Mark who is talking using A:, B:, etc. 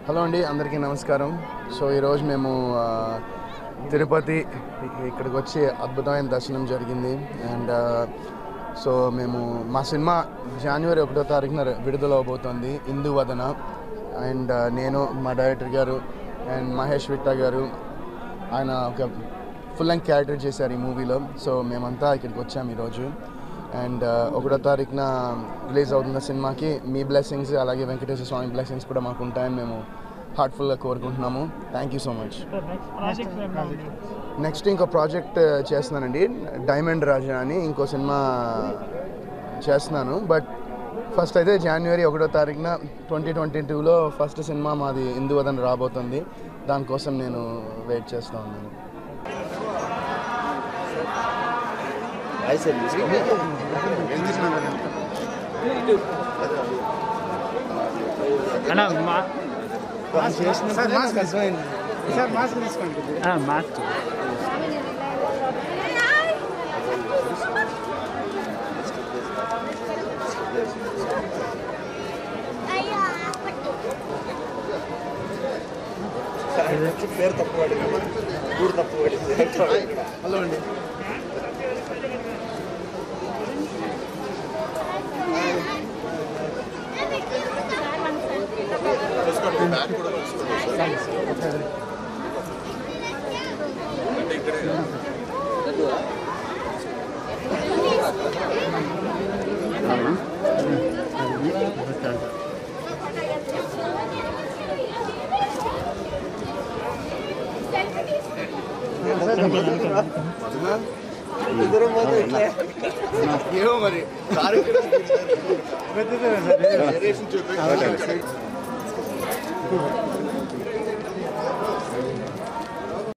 A: hello అండి అందరికీ నమస్కారం సో ఈరోజు మేము ఆ, తిరుపతి ఇ- ఇక్కడికి వచ్చి అద్భుతమైన దర్శనం జరిగింది అండ్ సో మేము మా సినిమా జనవరి ఒకటో తారీఖున విడుదల అవబోతోంది ఇందు వదన అండ్ నేను మా డైరెక్టర్ గారు అండ్ మహేష్ విట్టా గారు ఆయన ఒక ఫుల్ లెంగ్ క్యారెక్టర్ చేశారు ఈ మూవీలో సో మేమంతా ఇక్కడికి వచ్చాము ఈరోజు అండ్ ఒకటో తారీఖున రిలీజ్ అవుతున్న సినిమాకి మీ బ్లెస్సింగ్స్ అలాగే వెంకటేశ్వర స్వామి బ్లెస్సింగ్స్ కూడా మాకు ఉంటాయని మేము హార్ట్ఫుల్గా కోరుకుంటున్నాము thank you so much next ఇంకో ప్రాజెక్ట్ చేస్తున్నానండి డైమండ్ రాజా అని ఇంకో సినిమా చేస్తున్నాను బట్ ఫస్ట్ అయితే జనవరి ఒకటో తారీఖున ట్వంటీ ట్వంటీ టూలో ఫస్ట్ సినిమా మాది ఇందువదన రాబోతుంది దానికోసం నేను వెయిట్ చేస్తూ ఉన్నాను
B: అన్న మా
C: సార్ మాస్క్ సార్ మాస్క్ తీసుకోండి
B: ఆ, మాస్క్
C: పేరు తప్పు పడింది ఊరు తప్పు పడింది
A: హలో అండి ఏమో మరి
C: పెద్దదే సార్